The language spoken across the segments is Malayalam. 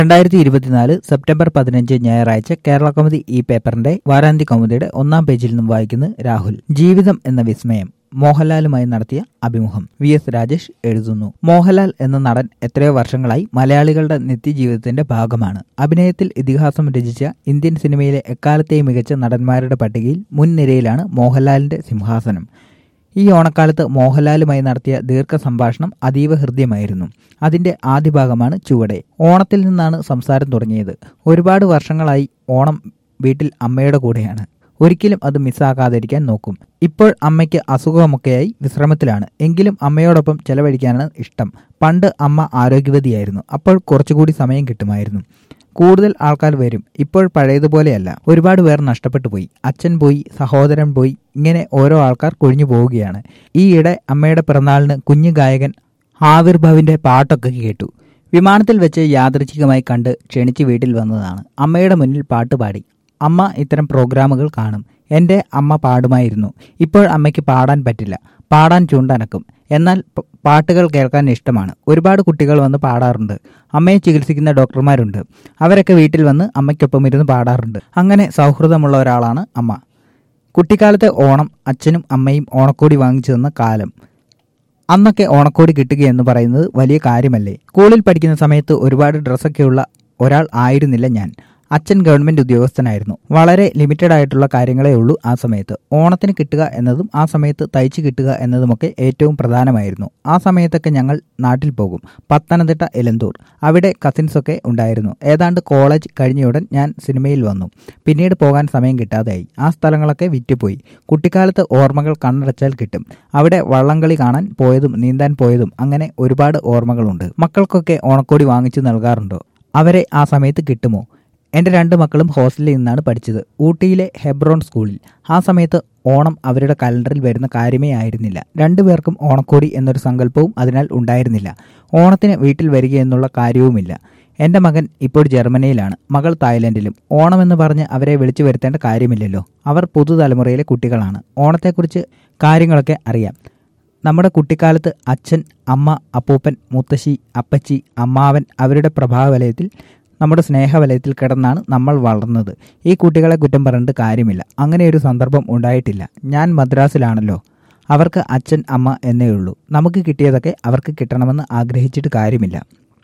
രണ്ടായിരത്തി ഇരുപത്തിനാല് സെപ്റ്റംബർ പതിനഞ്ച് ഞായറാഴ്ച കേരള കൗമുദി ഈ പേപ്പറിന്റെ വാരാന്ത്യ കൗമുദിയുടെ ഒന്നാം പേജിൽ നിന്നും വായിക്കുന്നു രാഹുൽ ജീവിതം എന്ന വിസ്മയം മോഹൻലാലുമായി നടത്തിയ അഭിമുഖം വി എസ് രാജേഷ് എഴുതുന്നു മോഹൻലാൽ എന്ന നടൻ എത്രയോ വർഷങ്ങളായി മലയാളികളുടെ നിത്യജീവിതത്തിന്റെ ഭാഗമാണ് അഭിനയത്തിൽ ഇതിഹാസം രചിച്ച ഇന്ത്യൻ സിനിമയിലെ എക്കാലത്തെയും മികച്ച നടന്മാരുടെ പട്ടികയിൽ മുൻനിരയിലാണ് മോഹൻലാലിന്റെ സിംഹാസനം ഈ ഓണക്കാലത്ത് മോഹൻലാലുമായി നടത്തിയ ദീർഘ സംഭാഷണം അതീവ ഹൃദ്യമായിരുന്നു അതിന്റെ ആദ്യ ഭാഗമാണ് ചുവടെ ഓണത്തിൽ നിന്നാണ് സംസാരം തുടങ്ങിയത് ഒരുപാട് വർഷങ്ങളായി ഓണം വീട്ടിൽ അമ്മയുടെ കൂടെയാണ് ഒരിക്കലും അത് മിസ്സാക്കാതിരിക്കാൻ നോക്കും ഇപ്പോൾ അമ്മയ്ക്ക് അസുഖമൊക്കെയായി വിശ്രമത്തിലാണ് എങ്കിലും അമ്മയോടൊപ്പം ചെലവഴിക്കാനാണ് ഇഷ്ടം പണ്ട് അമ്മ ആരോഗ്യവതിയായിരുന്നു അപ്പോൾ കുറച്ചുകൂടി സമയം കിട്ടുമായിരുന്നു കൂടുതൽ ആൾക്കാർ വരും ഇപ്പോൾ പഴയതുപോലെയല്ല ഒരുപാട് പേർ നഷ്ടപ്പെട്ടു പോയി അച്ഛൻ പോയി സഹോദരൻ പോയി ഇങ്ങനെ ഓരോ ആൾക്കാർ കൊഴിഞ്ഞു പോവുകയാണ് ഈയിടെ അമ്മയുടെ പിറന്നാളിന് കുഞ്ഞു ഗായകൻ ആവിർഭവിന്റെ പാട്ടൊക്കെ കേട്ടു വിമാനത്തിൽ വെച്ച് യാദൃച്ഛികമായി കണ്ട് ക്ഷണിച്ച് വീട്ടിൽ വന്നതാണ് അമ്മയുടെ മുന്നിൽ പാട്ട് പാടി അമ്മ ഇത്തരം പ്രോഗ്രാമുകൾ കാണും എൻ്റെ അമ്മ പാടുമായിരുന്നു ഇപ്പോൾ അമ്മയ്ക്ക് പാടാൻ പറ്റില്ല പാടാൻ ചൂണ്ടനക്കും എന്നാൽ പ- പാട്ടുകൾ കേൾക്കാൻ ഇഷ്ടമാണ് ഒരുപാട് കുട്ടികൾ വന്ന് പാടാറുണ്ട് അമ്മയെ ചികിത്സിക്കുന്ന ഡോക്ടർമാരുണ്ട് അവരൊക്കെ വീട്ടിൽ വന്ന് അമ്മയ്ക്കൊപ്പം ഇരുന്ന് പാടാറുണ്ട് അങ്ങനെ സൗഹൃദമുള്ള ഒരാളാണ് അമ്മ കുട്ടിക്കാലത്തെ ഓണം അച്ഛനും അമ്മയും ഓണക്കോടി വാങ്ങിച്ചു തന്ന കാലം അന്നൊക്കെ ഓണക്കോടി കിട്ടുക എന്ന് പറയുന്നത് വലിയ കാര്യമല്ലേ സ്കൂളിൽ പഠിക്കുന്ന സമയത്ത് ഒരുപാട് ഡ്രസ്സൊക്കെയുള്ള ഒരാൾ ആയിരുന്നില്ല ഞാൻ അച്ഛൻ ഗവൺമെന്റ് ഉദ്യോഗസ്ഥനായിരുന്നു വളരെ ലിമിറ്റഡ് ആയിട്ടുള്ള കാര്യങ്ങളേ ഉള്ളൂ ആ സമയത്ത് ഓണത്തിന് കിട്ടുക എന്നതും ആ സമയത്ത് തയ്ച്ചു കിട്ടുക എന്നതുമൊക്കെ ഏറ്റവും പ്രധാനമായിരുന്നു ആ സമയത്തൊക്കെ ഞങ്ങൾ നാട്ടിൽ പോകും പത്തനംതിട്ട എലന്തൂർ അവിടെ കസിൻസൊക്കെ ഉണ്ടായിരുന്നു ഏതാണ്ട് കോളേജ് കഴിഞ്ഞയുടൻ ഞാൻ സിനിമയിൽ വന്നു പിന്നീട് പോകാൻ സമയം കിട്ടാതെയായി ആ സ്ഥലങ്ങളൊക്കെ വിറ്റുപോയി കുട്ടിക്കാലത്ത് ഓർമ്മകൾ കണ്ണടച്ചാൽ കിട്ടും അവിടെ വള്ളംകളി കാണാൻ പോയതും നീന്താൻ പോയതും അങ്ങനെ ഒരുപാട് ഓർമ്മകളുണ്ട് മക്കൾക്കൊക്കെ ഓണക്കോടി വാങ്ങിച്ചു നൽകാറുണ്ടോ അവരെ ആ സമയത്ത് കിട്ടുമോ എൻ്റെ രണ്ട് മക്കളും ഹോസ്റ്റലിൽ നിന്നാണ് പഠിച്ചത് ഊട്ടിയിലെ ഹെബ്രോൺ സ്കൂളിൽ ആ സമയത്ത് ഓണം അവരുടെ കലണ്ടറിൽ വരുന്ന കാര്യമേ ആയിരുന്നില്ല രണ്ടുപേർക്കും ഓണക്കോടി എന്നൊരു സങ്കല്പവും അതിനാൽ ഉണ്ടായിരുന്നില്ല ഓണത്തിന് വീട്ടിൽ വരിക എന്നുള്ള കാര്യവുമില്ല എൻ്റെ മകൻ ഇപ്പോൾ ജർമ്മനിയിലാണ് മകൾ തായ്ലൻഡിലും ഓണമെന്ന് പറഞ്ഞ് അവരെ വിളിച്ചു വരുത്തേണ്ട കാര്യമില്ലല്ലോ അവർ പുതുതലമുറയിലെ കുട്ടികളാണ് ഓണത്തെക്കുറിച്ച് കാര്യങ്ങളൊക്കെ അറിയാം നമ്മുടെ കുട്ടിക്കാലത്ത് അച്ഛൻ അമ്മ അപ്പൂപ്പൻ മുത്തശ്ശി അപ്പച്ചി അമ്മാവൻ അവരുടെ പ്രഭാവലയത്തിൽ നമ്മുടെ സ്നേഹവലയത്തിൽ കിടന്നാണ് നമ്മൾ വളർന്നത് ഈ കുട്ടികളെ കുറ്റം പറഞ്ഞിട്ട് കാര്യമില്ല അങ്ങനെ ഒരു സന്ദർഭം ഉണ്ടായിട്ടില്ല ഞാൻ മദ്രാസിലാണല്ലോ അവർക്ക് അച്ഛൻ അമ്മ എന്നേ ഉള്ളൂ നമുക്ക് കിട്ടിയതൊക്കെ അവർക്ക് കിട്ടണമെന്ന് ആഗ്രഹിച്ചിട്ട് കാര്യമില്ല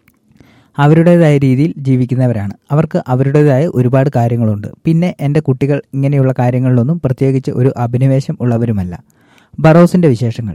അവരുടേതായ രീതിയിൽ ജീവിക്കുന്നവരാണ് അവർക്ക് അവരുടേതായ ഒരുപാട് കാര്യങ്ങളുണ്ട് പിന്നെ എൻ്റെ കുട്ടികൾ ഇങ്ങനെയുള്ള കാര്യങ്ങളിലൊന്നും പ്രത്യേകിച്ച് ഒരു അഭിനിവേശം ഉള്ളവരുമല്ല ബറോസിൻ്റെ വിശേഷങ്ങൾ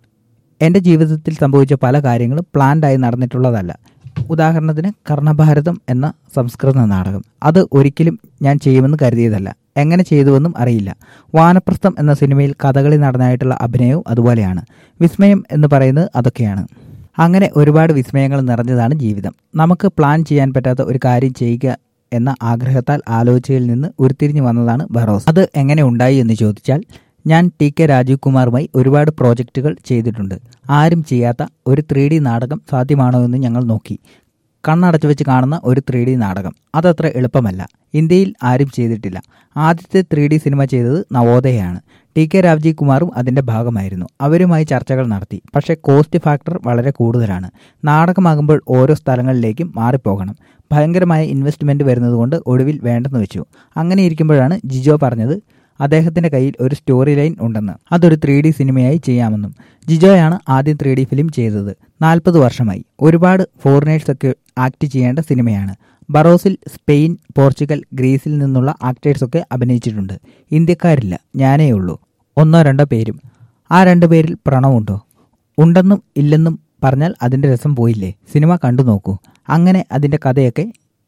എൻ്റെ ജീവിതത്തിൽ സംഭവിച്ച പല കാര്യങ്ങളും പ്ലാൻഡായി നടന്നിട്ടുള്ളതല്ല ഉദാഹരണത്തിന് കർണഭാരതം എന്ന സംസ്കൃത നാടകം അത് ഒരിക്കലും ഞാൻ ചെയ്യുമെന്ന് കരുതിയതല്ല എങ്ങനെ ചെയ്തുവെന്നും അറിയില്ല വാനപ്രസ്ഥം എന്ന സിനിമയിൽ കഥകളി നടനായിട്ടുള്ള അഭിനയവും അതുപോലെയാണ് വിസ്മയം എന്ന് പറയുന്നത് അതൊക്കെയാണ് അങ്ങനെ ഒരുപാട് വിസ്മയങ്ങൾ നിറഞ്ഞതാണ് ജീവിതം നമുക്ക് പ്ലാൻ ചെയ്യാൻ പറ്റാത്ത ഒരു കാര്യം ചെയ്യുക എന്ന ആഗ്രഹത്താൽ ആലോചനയിൽ നിന്ന് ഉരുത്തിരിഞ്ഞു വന്നതാണ് ബറോസ് അത് എങ്ങനെ ഉണ്ടായി എന്ന് ചോദിച്ചാൽ ഞാൻ ടി കെ രാജീവ് കുമാറുമായി ഒരുപാട് പ്രോജക്റ്റുകൾ ചെയ്തിട്ടുണ്ട് ആരും ചെയ്യാത്ത ഒരു ത്രീ ഡി നാടകം സാധ്യമാണോ എന്ന് ഞങ്ങൾ നോക്കി കണ്ണടച്ചു വെച്ച് കാണുന്ന ഒരു ത്രീ ഡി നാടകം അതത്ര എളുപ്പമല്ല ഇന്ത്യയിൽ ആരും ചെയ്തിട്ടില്ല ആദ്യത്തെ ത്രീ ഡി സിനിമ ചെയ്തത് നവോദയയാണ് ടി കെ രാജീവ് കുമാറും അതിന്റെ ഭാഗമായിരുന്നു അവരുമായി ചർച്ചകൾ നടത്തി പക്ഷേ കോസ്റ്റ് ഫാക്ടർ വളരെ കൂടുതലാണ് നാടകമാകുമ്പോൾ ഓരോ സ്ഥലങ്ങളിലേക്കും മാറിപ്പോകണം ഭയങ്കരമായ ഇൻവെസ്റ്റ്മെന്റ് വരുന്നതുകൊണ്ട് ഒടുവിൽ വേണ്ടെന്ന് വെച്ചു അങ്ങനെ ഇരിക്കുമ്പോഴാണ് ജിജോ പറഞ്ഞത് അദ്ദേഹത്തിന്റെ കയ്യിൽ ഒരു സ്റ്റോറി ലൈൻ ഉണ്ടെന്ന് അതൊരു ത്രീ ഡി സിനിമയായി ചെയ്യാമെന്നും ജിജോയാണ് ആദ്യം ത്രീ ഡി ഫിലിം ചെയ്തത് നാൽപ്പത് വർഷമായി ഒരുപാട് ഫോറിനേഴ്സ് ഒക്കെ ആക്ട് ചെയ്യേണ്ട സിനിമയാണ് ബറോസിൽ സ്പെയിൻ പോർച്ചുഗൽ ഗ്രീസിൽ നിന്നുള്ള ആക്ടേഴ്സൊക്കെ അഭിനയിച്ചിട്ടുണ്ട് ഇന്ത്യക്കാരില്ല ഞാനേ ഉള്ളൂ ഒന്നോ രണ്ടോ പേരും ആ രണ്ടു പേരിൽ പ്രണവുണ്ടോ ഉണ്ടെന്നും ഇല്ലെന്നും പറഞ്ഞാൽ അതിന്റെ രസം പോയില്ലേ സിനിമ കണ്ടു നോക്കൂ അങ്ങനെ അതിന്റെ കഥയൊക്കെ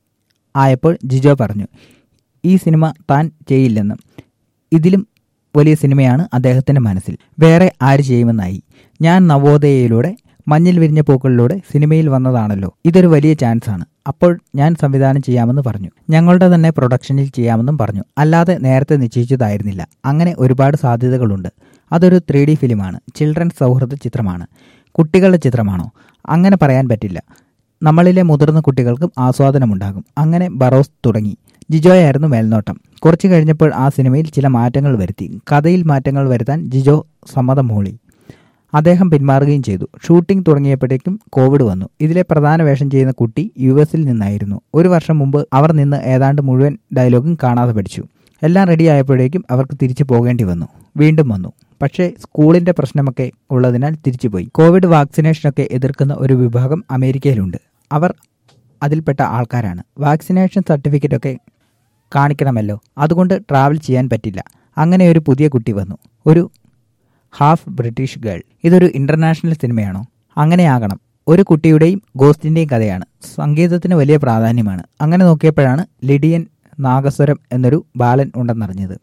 ആയപ്പോൾ ജിജോ പറഞ്ഞു ഈ സിനിമ താൻ ചെയ്യില്ലെന്നും ഇതിലും വലിയ സിനിമയാണ് അദ്ദേഹത്തിന്റെ മനസ്സിൽ വേറെ ആര് ചെയ്യുമെന്നായി ഞാൻ നവോദയയിലൂടെ മഞ്ഞിൽ വിരിഞ്ഞ പൂക്കളിലൂടെ സിനിമയിൽ വന്നതാണല്ലോ ഇതൊരു വലിയ ചാൻസ് ആണ് അപ്പോൾ ഞാൻ സംവിധാനം ചെയ്യാമെന്ന് പറഞ്ഞു ഞങ്ങളുടെ തന്നെ പ്രൊഡക്ഷനിൽ ചെയ്യാമെന്നും പറഞ്ഞു അല്ലാതെ നേരത്തെ നിശ്ചയിച്ചതായിരുന്നില്ല അങ്ങനെ ഒരുപാട് സാധ്യതകളുണ്ട് അതൊരു ത്രീ ഡി ഫിലിമാണ് ചിൽഡ്രൻസ് സൗഹൃദ ചിത്രമാണ് കുട്ടികളുടെ ചിത്രമാണോ അങ്ങനെ പറയാൻ പറ്റില്ല നമ്മളിലെ മുതിർന്ന കുട്ടികൾക്കും ആസ്വാദനമുണ്ടാകും അങ്ങനെ ബറോസ് തുടങ്ങി ജിജോയായിരുന്നു മേൽനോട്ടം കുറച്ചു കഴിഞ്ഞപ്പോൾ ആ സിനിമയിൽ ചില മാറ്റങ്ങൾ വരുത്തി കഥയിൽ മാറ്റങ്ങൾ വരുത്താൻ ജിജോ സമ്മതം മൂളി അദ്ദേഹം പിന്മാറുകയും ചെയ്തു ഷൂട്ടിംഗ് തുടങ്ങിയപ്പോഴേക്കും കോവിഡ് വന്നു ഇതിലെ പ്രധാന വേഷം ചെയ്യുന്ന കുട്ടി യു എസിൽ നിന്നായിരുന്നു ഒരു വർഷം മുമ്പ് അവർ നിന്ന് ഏതാണ്ട് മുഴുവൻ ഡയലോഗും കാണാതെ പഠിച്ചു എല്ലാം റെഡി ആയപ്പോഴേക്കും അവർക്ക് തിരിച്ചു പോകേണ്ടി വന്നു വീണ്ടും വന്നു പക്ഷേ സ്കൂളിന്റെ പ്രശ്നമൊക്കെ ഉള്ളതിനാൽ തിരിച്ചുപോയി കോവിഡ് വാക്സിനേഷനൊക്കെ എതിർക്കുന്ന ഒരു വിഭാഗം അമേരിക്കയിലുണ്ട് അവർ അതിൽപ്പെട്ട ആൾക്കാരാണ് വാക്സിനേഷൻ സർട്ടിഫിക്കറ്റ് ഒക്കെ കാണിക്കണമല്ലോ അതുകൊണ്ട് ട്രാവൽ ചെയ്യാൻ പറ്റില്ല അങ്ങനെ ഒരു പുതിയ കുട്ടി വന്നു ഒരു ഹാഫ് ബ്രിട്ടീഷ് ഗേൾ ഇതൊരു ഇന്റർനാഷണൽ സിനിമയാണോ അങ്ങനെയാകണം ഒരു കുട്ടിയുടെയും ഗോസ്റ്റിന്റെയും കഥയാണ് സംഗീതത്തിന് വലിയ പ്രാധാന്യമാണ് അങ്ങനെ നോക്കിയപ്പോഴാണ് ലിഡിയൻ നാഗസ്വരം എന്നൊരു ബാലൻ ഉണ്ടെന്നറിഞ്ഞത്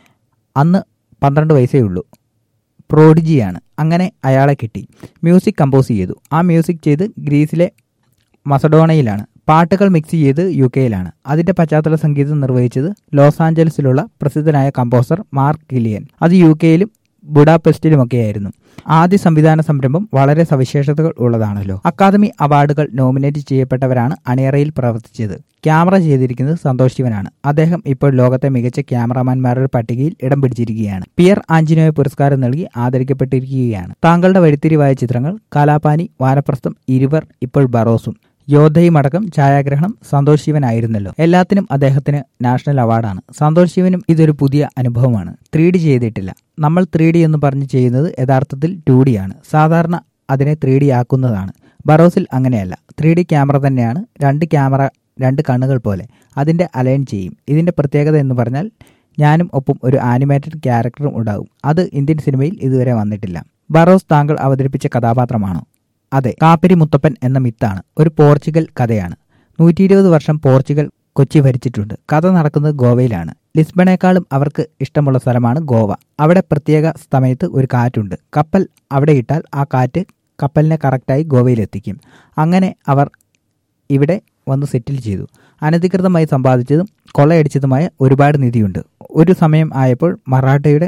അന്ന് പന്ത്രണ്ട് വയസ്സേ ഉള്ളൂ പ്രോഡിജിയാണ് അങ്ങനെ അയാളെ കിട്ടി മ്യൂസിക് കമ്പോസ് ചെയ്തു ആ മ്യൂസിക് ചെയ്ത് ഗ്രീസിലെ മസഡോണയിലാണ് പാട്ടുകൾ മിക്സ് ചെയ്ത് യു കെയിലാണ് അതിന്റെ പശ്ചാത്തല സംഗീതം നിർവഹിച്ചത് ലോസ് ആഞ്ചലസിലുള്ള പ്രസിദ്ധനായ കമ്പോസർ മാർക്ക് കിലിയൻ അത് യു കെയിലും ബുഡാപെസ്റ്റിലുമൊക്കെയായിരുന്നു ആദ്യ സംവിധാന സംരംഭം വളരെ സവിശേഷതകൾ ഉള്ളതാണല്ലോ അക്കാദമി അവാർഡുകൾ നോമിനേറ്റ് ചെയ്യപ്പെട്ടവരാണ് അണിയറയിൽ പ്രവർത്തിച്ചത് ക്യാമറ ചെയ്തിരിക്കുന്നത് സന്തോഷ് ശിവനാണ് അദ്ദേഹം ഇപ്പോൾ ലോകത്തെ മികച്ച ക്യാമറാമാൻമാരുടെ പട്ടികയിൽ ഇടം പിടിച്ചിരിക്കുകയാണ് പിയർ ആഞ്ചിനോയ പുരസ്കാരം നൽകി ആദരിക്കപ്പെട്ടിരിക്കുകയാണ് താങ്കളുടെ വഴിത്തിരിവായ ചിത്രങ്ങൾ കാലാപാനി വാനപ്രസ്ഥം ഇരുവർ ഇപ്പോൾ ബറോസും യോദ്ധയും അടക്കം ഛായാഗ്രഹണം സന്തോഷ് ശിവനായിരുന്നല്ലോ എല്ലാത്തിനും അദ്ദേഹത്തിന് നാഷണൽ അവാർഡാണ് സന്തോഷ് ശിവനും ഇതൊരു പുതിയ അനുഭവമാണ് ത്രീ ഡി ചെയ്തിട്ടില്ല നമ്മൾ ത്രീ ഡി എന്ന് പറഞ്ഞ് ചെയ്യുന്നത് യഥാർത്ഥത്തിൽ ടു ഡി ആണ് സാധാരണ അതിനെ ത്രീ ഡി ആക്കുന്നതാണ് ബറോസിൽ അങ്ങനെയല്ല ത്രീ ഡി ക്യാമറ തന്നെയാണ് രണ്ട് ക്യാമറ രണ്ട് കണ്ണുകൾ പോലെ അതിന്റെ അലൈൻ ചെയ്യും ഇതിന്റെ പ്രത്യേകത എന്ന് പറഞ്ഞാൽ ഞാനും ഒപ്പം ഒരു ആനിമേറ്റഡ് ക്യാരക്ടറും ഉണ്ടാകും അത് ഇന്ത്യൻ സിനിമയിൽ ഇതുവരെ വന്നിട്ടില്ല ബറോസ് താങ്കൾ അവതരിപ്പിച്ച കഥാപാത്രമാണോ അതെ കാപ്പിരി മുത്തപ്പൻ എന്ന മിത്താണ് ഒരു പോർച്ചുഗൽ കഥയാണ് നൂറ്റി ഇരുപത് വർഷം പോർച്ചുഗൽ കൊച്ചി ഭരിച്ചിട്ടുണ്ട് കഥ നടക്കുന്നത് ഗോവയിലാണ് ലിസ്ബണേക്കാളും അവർക്ക് ഇഷ്ടമുള്ള സ്ഥലമാണ് ഗോവ അവിടെ പ്രത്യേക സമയത്ത് ഒരു കാറ്റുണ്ട് കപ്പൽ അവിടെ ഇട്ടാൽ ആ കാറ്റ് കപ്പലിനെ കറക്റ്റായി ഗോവയിലെത്തിക്കും അങ്ങനെ അവർ ഇവിടെ വന്ന് സെറ്റിൽ ചെയ്തു അനധികൃതമായി സമ്പാദിച്ചതും കൊള്ളയടിച്ചതുമായ ഒരുപാട് നിധിയുണ്ട് ഒരു സമയം ആയപ്പോൾ മറാഠയുടെ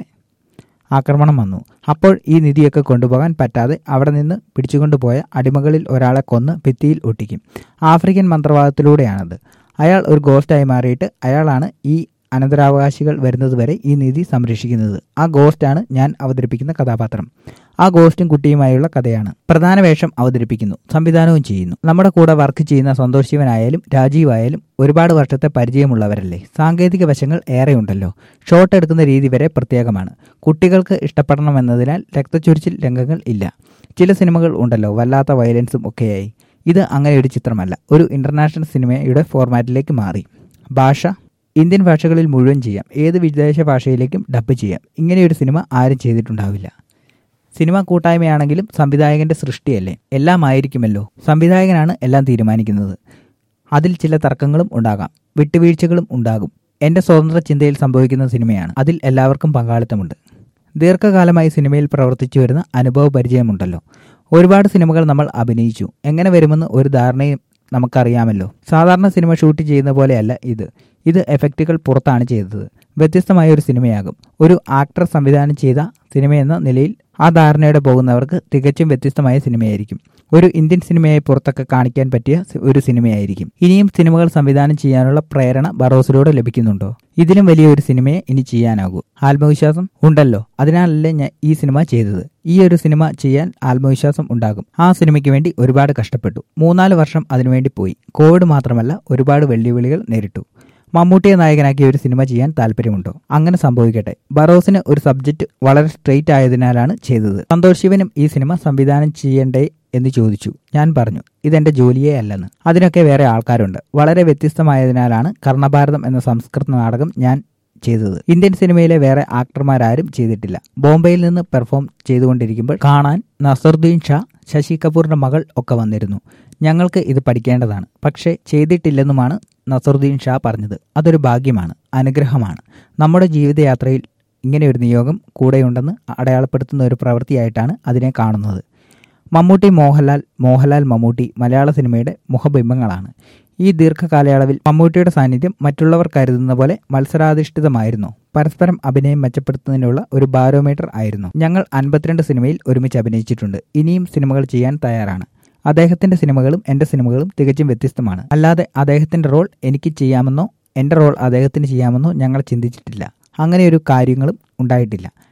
ആക്രമണം വന്നു അപ്പോൾ ഈ നിധിയൊക്കെ കൊണ്ടുപോകാൻ പറ്റാതെ അവിടെ നിന്ന് പിടിച്ചുകൊണ്ടുപോയ അടിമകളിൽ ഒരാളെ കൊന്ന് ഭിത്തിയിൽ ഒട്ടിക്കും ആഫ്രിക്കൻ മന്ത്രവാദത്തിലൂടെയാണത് അയാൾ ഒരു ഗോസ്റ്റായി മാറിയിട്ട് അയാളാണ് ഈ അനന്തരാവകാശികൾ വരുന്നതുവരെ ഈ നിധി സംരക്ഷിക്കുന്നത് ആ ഗോസ്റ്റാണ് ഞാൻ അവതരിപ്പിക്കുന്ന കഥാപാത്രം ആ ഗോസ്റ്റും കുട്ടിയുമായുള്ള കഥയാണ് പ്രധാന വേഷം അവതരിപ്പിക്കുന്നു സംവിധാനവും ചെയ്യുന്നു നമ്മുടെ കൂടെ വർക്ക് ചെയ്യുന്ന സന്തോഷ് ശിവനായാലും രാജീവ് ആയാലും ഒരുപാട് വർഷത്തെ പരിചയമുള്ളവരല്ലേ സാങ്കേതിക വശങ്ങൾ ഏറെയുണ്ടല്ലോ ഷോട്ട് എടുക്കുന്ന രീതി വരെ പ്രത്യേകമാണ് കുട്ടികൾക്ക് ഇഷ്ടപ്പെടണമെന്നതിനാൽ രക്തച്ചൊരിച്ചിൽ രംഗങ്ങൾ ഇല്ല ചില സിനിമകൾ ഉണ്ടല്ലോ വല്ലാത്ത വയലൻസും ഒക്കെയായി ഇത് അങ്ങനെ ഒരു ചിത്രമല്ല ഒരു ഇന്റർനാഷണൽ സിനിമയുടെ ഫോർമാറ്റിലേക്ക് മാറി ഭാഷ ഇന്ത്യൻ ഭാഷകളിൽ മുഴുവൻ ചെയ്യാം ഏത് വിദേശ ഭാഷയിലേക്കും ഡബ് ചെയ്യാം ഇങ്ങനെയൊരു സിനിമ ആരും ചെയ്തിട്ടുണ്ടാവില്ല സിനിമ കൂട്ടായ്മയാണെങ്കിലും സംവിധായകന്റെ സൃഷ്ടിയല്ലേ എല്ലാം ആയിരിക്കുമല്ലോ സംവിധായകനാണ് എല്ലാം തീരുമാനിക്കുന്നത് അതിൽ ചില തർക്കങ്ങളും ഉണ്ടാകാം വിട്ടുവീഴ്ചകളും ഉണ്ടാകും എന്റെ സ്വതന്ത്ര ചിന്തയിൽ സംഭവിക്കുന്ന സിനിമയാണ് അതിൽ എല്ലാവർക്കും പങ്കാളിത്തമുണ്ട് ദീർഘകാലമായി സിനിമയിൽ പ്രവർത്തിച്ചു വരുന്ന അനുഭവ പരിചയമുണ്ടല്ലോ ഒരുപാട് സിനിമകൾ നമ്മൾ അഭിനയിച്ചു എങ്ങനെ വരുമെന്ന് ഒരു ധാരണയും നമുക്കറിയാമല്ലോ സാധാരണ സിനിമ ഷൂട്ട് ചെയ്യുന്ന പോലെയല്ല ഇത് ഇത് എഫക്റ്റുകൾ പുറത്താണ് ചെയ്തത് വ്യത്യസ്തമായ ഒരു സിനിമയാകും ഒരു ആക്ടർ സംവിധാനം ചെയ്ത സിനിമയെന്ന നിലയിൽ ആ ധാരണയോടെ പോകുന്നവർക്ക് തികച്ചും വ്യത്യസ്തമായ സിനിമയായിരിക്കും ഒരു ഇന്ത്യൻ സിനിമയെ പുറത്തൊക്കെ കാണിക്കാൻ പറ്റിയ ഒരു സിനിമയായിരിക്കും ഇനിയും സിനിമകൾ സംവിധാനം ചെയ്യാനുള്ള പ്രേരണ ബറോസിലൂടെ ലഭിക്കുന്നുണ്ടോ ഇതിലും വലിയ ഒരു സിനിമയെ ഇനി ചെയ്യാനാകൂ ആത്മവിശ്വാസം ഉണ്ടല്ലോ അതിനാലല്ലേ ഞാൻ ഈ സിനിമ ചെയ്തത് ഈ ഒരു സിനിമ ചെയ്യാൻ ആത്മവിശ്വാസം ഉണ്ടാകും ആ സിനിമയ്ക്ക് വേണ്ടി ഒരുപാട് കഷ്ടപ്പെട്ടു മൂന്നാല് വർഷം അതിനുവേണ്ടി പോയി കോവിഡ് മാത്രമല്ല ഒരുപാട് വെല്ലുവിളികൾ നേരിട്ടു മമ്മൂട്ടിയെ നായകനാക്കി ഒരു സിനിമ ചെയ്യാൻ താല്പര്യമുണ്ടോ അങ്ങനെ സംഭവിക്കട്ടെ ബറോസിന് ഒരു സബ്ജക്റ്റ് വളരെ സ്ട്രെയിറ്റ് ആയതിനാലാണ് ചെയ്തത് സന്തോഷ് ശിവനും ഈ സിനിമ സംവിധാനം ചെയ്യണ്ടേ എന്ന് ചോദിച്ചു ഞാൻ പറഞ്ഞു ഇതെന്റെ ജോലിയേ അല്ലെന്ന് അതിനൊക്കെ വേറെ ആൾക്കാരുണ്ട് വളരെ വ്യത്യസ്തമായതിനാലാണ് കർണഭാരതം എന്ന സംസ്കൃത നാടകം ഞാൻ ചെയ്തത് ഇന്ത്യൻ സിനിമയിലെ വേറെ ആക്ടർമാരാരും ചെയ്തിട്ടില്ല ബോംബെയിൽ നിന്ന് പെർഫോം ചെയ്തുകൊണ്ടിരിക്കുമ്പോൾ കാണാൻ നസറുദ്ദീൻ ഷാ ശശി കപൂറിന്റെ മകൾ ഒക്കെ വന്നിരുന്നു ഞങ്ങൾക്ക് ഇത് പഠിക്കേണ്ടതാണ് പക്ഷേ ചെയ്തിട്ടില്ലെന്നുമാണ് നസറുദ്ദീൻ ഷാ പറഞ്ഞത് അതൊരു ഭാഗ്യമാണ് അനുഗ്രഹമാണ് നമ്മുടെ ജീവിതയാത്രയിൽ ഇങ്ങനെ ഒരു നിയോഗം കൂടെയുണ്ടെന്ന് അടയാളപ്പെടുത്തുന്ന ഒരു പ്രവൃത്തിയായിട്ടാണ് അതിനെ കാണുന്നത് മമ്മൂട്ടി മോഹൻലാൽ മോഹൻലാൽ മമ്മൂട്ടി മലയാള സിനിമയുടെ മുഖബിംബങ്ങളാണ് ഈ ദീർഘകാലയളവിൽ മമ്മൂട്ടിയുടെ സാന്നിധ്യം മറ്റുള്ളവർ കരുതുന്ന പോലെ മത്സരാധിഷ്ഠിതമായിരുന്നു പരസ്പരം അഭിനയം മെച്ചപ്പെടുത്തുന്നതിനുള്ള ഒരു ബാരോമീറ്റർ ആയിരുന്നു ഞങ്ങൾ അൻപത്തിരണ്ട് സിനിമയിൽ ഒരുമിച്ച് അഭിനയിച്ചിട്ടുണ്ട് ഇനിയും സിനിമകൾ ചെയ്യാൻ തയ്യാറാണ് അദ്ദേഹത്തിന്റെ സിനിമകളും എന്റെ സിനിമകളും തികച്ചും വ്യത്യസ്തമാണ് അല്ലാതെ അദ്ദേഹത്തിന്റെ റോൾ എനിക്ക് ചെയ്യാമെന്നോ എന്റെ റോൾ അദ്ദേഹത്തിന് ചെയ്യാമെന്നോ ഞങ്ങൾ ചിന്തിച്ചിട്ടില്ല അങ്ങനെ ഒരു കാര്യങ്ങളും ഉണ്ടായിട്ടില്ല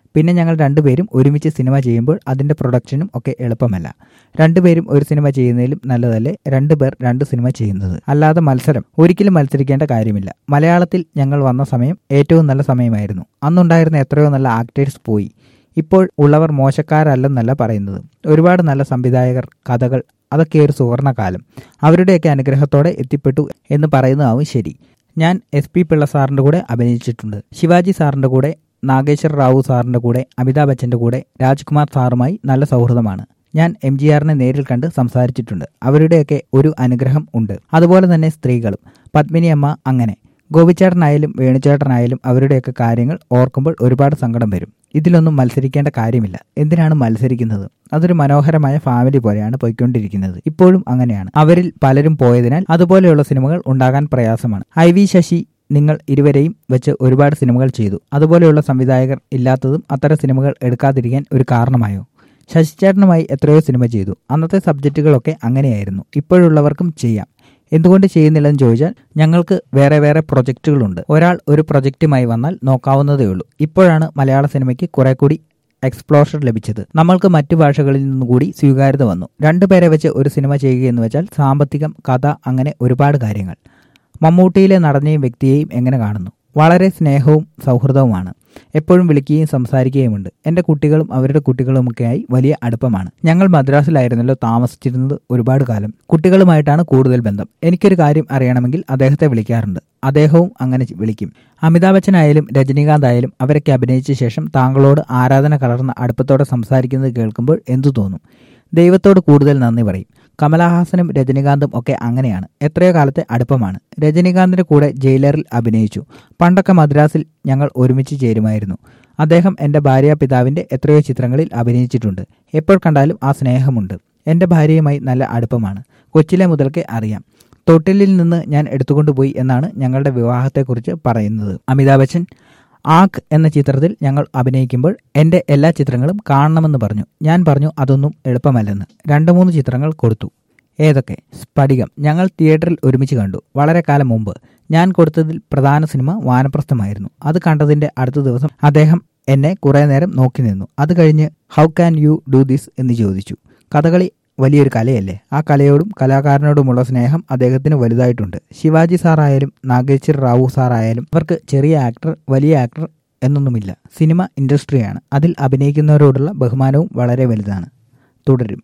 പിന്നെ ഞങ്ങൾ രണ്ടുപേരും ഒരുമിച്ച് സിനിമ ചെയ്യുമ്പോൾ അതിന്റെ പ്രൊഡക്ഷനും ഒക്കെ എളുപ്പമല്ല രണ്ടുപേരും ഒരു സിനിമ ചെയ്യുന്നതിലും നല്ലതല്ലേ രണ്ടുപേർ രണ്ട് സിനിമ ചെയ്യുന്നത് അല്ലാതെ മത്സരം ഒരിക്കലും മത്സരിക്കേണ്ട കാര്യമില്ല മലയാളത്തിൽ ഞങ്ങൾ വന്ന സമയം ഏറ്റവും നല്ല സമയമായിരുന്നു അന്നുണ്ടായിരുന്ന എത്രയോ നല്ല ആക്ടേഴ്സ് പോയി ഇപ്പോൾ ഉള്ളവർ മോശക്കാരല്ലെന്നല്ല പറയുന്നത് ഒരുപാട് നല്ല സംവിധായകർ കഥകൾ അതൊക്കെ ഒരു സുവർണകാലം അവരുടെയൊക്കെ അനുഗ്രഹത്തോടെ എത്തിപ്പെട്ടു എന്ന് പറയുന്നതാവും ശരി ഞാൻ എസ് പി പിള്ള സാറിന്റെ കൂടെ അഭിനയിച്ചിട്ടുണ്ട് ശിവാജി സാറിന്റെ കൂടെ നാഗേശ്വർ റാവു സാറിന്റെ കൂടെ അമിതാഭ് ബച്ചന്റെ കൂടെ രാജ്കുമാർ സാറുമായി നല്ല സൗഹൃദമാണ് ഞാൻ എം ജി ആറിനെ നേരിൽ കണ്ട് സംസാരിച്ചിട്ടുണ്ട് അവരുടെയൊക്കെ ഒരു അനുഗ്രഹം ഉണ്ട് അതുപോലെ തന്നെ സ്ത്രീകളും പത്മിനി അമ്മ അങ്ങനെ ഗോപിച്ചേട്ടനായാലും വേണുചേട്ടനായാലും അവരുടെയൊക്കെ കാര്യങ്ങൾ ഓർക്കുമ്പോൾ ഒരുപാട് സങ്കടം വരും ഇതിലൊന്നും മത്സരിക്കേണ്ട കാര്യമില്ല എന്തിനാണ് മത്സരിക്കുന്നത് അതൊരു മനോഹരമായ ഫാമിലി പോലെയാണ് പോയിക്കൊണ്ടിരിക്കുന്നത് ഇപ്പോഴും അങ്ങനെയാണ് അവരിൽ പലരും പോയതിനാൽ അതുപോലെയുള്ള സിനിമകൾ ഉണ്ടാകാൻ പ്രയാസമാണ് ഐ വി ശശി നിങ്ങൾ ഇരുവരെയും വെച്ച് ഒരുപാട് സിനിമകൾ ചെയ്തു അതുപോലെയുള്ള സംവിധായകർ ഇല്ലാത്തതും അത്തരം സിനിമകൾ എടുക്കാതിരിക്കാൻ ഒരു കാരണമായോ ശശിചേട്ടനുമായി എത്രയോ സിനിമ ചെയ്തു അന്നത്തെ സബ്ജക്റ്റുകളൊക്കെ അങ്ങനെയായിരുന്നു ഇപ്പോഴുള്ളവർക്കും ചെയ്യാം എന്തുകൊണ്ട് ചെയ്യുന്നില്ലെന്ന് ചോദിച്ചാൽ ഞങ്ങൾക്ക് വേറെ വേറെ പ്രൊജക്റ്റുകളുണ്ട് ഒരാൾ ഒരു പ്രൊജക്റ്റുമായി വന്നാൽ നോക്കാവുന്നതേ ഉള്ളൂ ഇപ്പോഴാണ് മലയാള സിനിമയ്ക്ക് കുറെ കൂടി എക്സ്പ്ലോഷർ ലഭിച്ചത് നമ്മൾക്ക് മറ്റു ഭാഷകളിൽ നിന്നുകൂടി സ്വീകാര്യത വന്നു രണ്ടുപേരെ വെച്ച് ഒരു സിനിമ ചെയ്യുകയെന്ന് വെച്ചാൽ സാമ്പത്തികം കഥ അങ്ങനെ ഒരുപാട് കാര്യങ്ങൾ മമ്മൂട്ടിയിലെ നടനെയും വ്യക്തിയെയും എങ്ങനെ കാണുന്നു വളരെ സ്നേഹവും സൗഹൃദവുമാണ് എപ്പോഴും വിളിക്കുകയും സംസാരിക്കുകയുമുണ്ട് എൻ്റെ കുട്ടികളും അവരുടെ കുട്ടികളുമൊക്കെയായി വലിയ അടുപ്പമാണ് ഞങ്ങൾ മദ്രാസിലായിരുന്നല്ലോ താമസിച്ചിരുന്നത് ഒരുപാട് കാലം കുട്ടികളുമായിട്ടാണ് കൂടുതൽ ബന്ധം എനിക്കൊരു കാര്യം അറിയണമെങ്കിൽ അദ്ദേഹത്തെ വിളിക്കാറുണ്ട് അദ്ദേഹവും അങ്ങനെ വിളിക്കും അമിതാഭ് ബച്ചനായാലും രജനീകാന്ത് ആയാലും അവരൊക്കെ അഭിനയിച്ച ശേഷം താങ്കളോട് ആരാധന കലർന്ന അടുപ്പത്തോടെ സംസാരിക്കുന്നത് കേൾക്കുമ്പോൾ എന്തു തോന്നും ദൈവത്തോട് കൂടുതൽ നന്ദി പറയും കമലഹാസനും രജനീകാന്തും ഒക്കെ അങ്ങനെയാണ് എത്രയോ കാലത്തെ അടുപ്പമാണ് രജനീകാന്തിന്റെ കൂടെ ജയിലറിൽ അഭിനയിച്ചു പണ്ടൊക്കെ മദ്രാസിൽ ഞങ്ങൾ ഒരുമിച്ച് ചേരുമായിരുന്നു അദ്ദേഹം എൻ്റെ ഭാര്യ പിതാവിൻ്റെ എത്രയോ ചിത്രങ്ങളിൽ അഭിനയിച്ചിട്ടുണ്ട് എപ്പോൾ കണ്ടാലും ആ സ്നേഹമുണ്ട് എൻ്റെ ഭാര്യയുമായി നല്ല അടുപ്പമാണ് കൊച്ചിലെ മുതൽക്കേ അറിയാം തൊട്ടിലിൽ നിന്ന് ഞാൻ എടുത്തുകൊണ്ടുപോയി എന്നാണ് ഞങ്ങളുടെ വിവാഹത്തെക്കുറിച്ച് പറയുന്നത് അമിതാഭ് ബച്ചൻ ആഖ് എന്ന ചിത്രത്തിൽ ഞങ്ങൾ അഭിനയിക്കുമ്പോൾ എൻ്റെ എല്ലാ ചിത്രങ്ങളും കാണണമെന്ന് പറഞ്ഞു ഞാൻ പറഞ്ഞു അതൊന്നും എളുപ്പമല്ലെന്ന് രണ്ട് മൂന്ന് ചിത്രങ്ങൾ കൊടുത്തു ഏതൊക്കെ സ്ഫടികം ഞങ്ങൾ തിയേറ്ററിൽ ഒരുമിച്ച് കണ്ടു വളരെ കാലം മുമ്പ് ഞാൻ കൊടുത്തതിൽ പ്രധാന സിനിമ വാനപ്രസ്ഥമായിരുന്നു അത് കണ്ടതിൻ്റെ അടുത്ത ദിവസം അദ്ദേഹം എന്നെ കുറേ നേരം നോക്കി നിന്നു അത് കഴിഞ്ഞ് how can you do this എന്ന് ചോദിച്ചു കഥകളി വലിയൊരു കലയല്ലേ ആ കലയോടും കലാകാരനോടുമുള്ള സ്നേഹം അദ്ദേഹത്തിന് വലുതായിട്ടുണ്ട് ശിവാജി സാറായാലും നാഗേശ്വർ റാവു സാറായാലും അവർക്ക് ചെറിയ ആക്ടർ വലിയ ആക്ടർ എന്നൊന്നുമില്ല സിനിമ ഇൻഡസ്ട്രിയാണ് അതിൽ അഭിനയിക്കുന്നവരോടുള്ള ബഹുമാനവും വളരെ വലുതാണ് തുടരും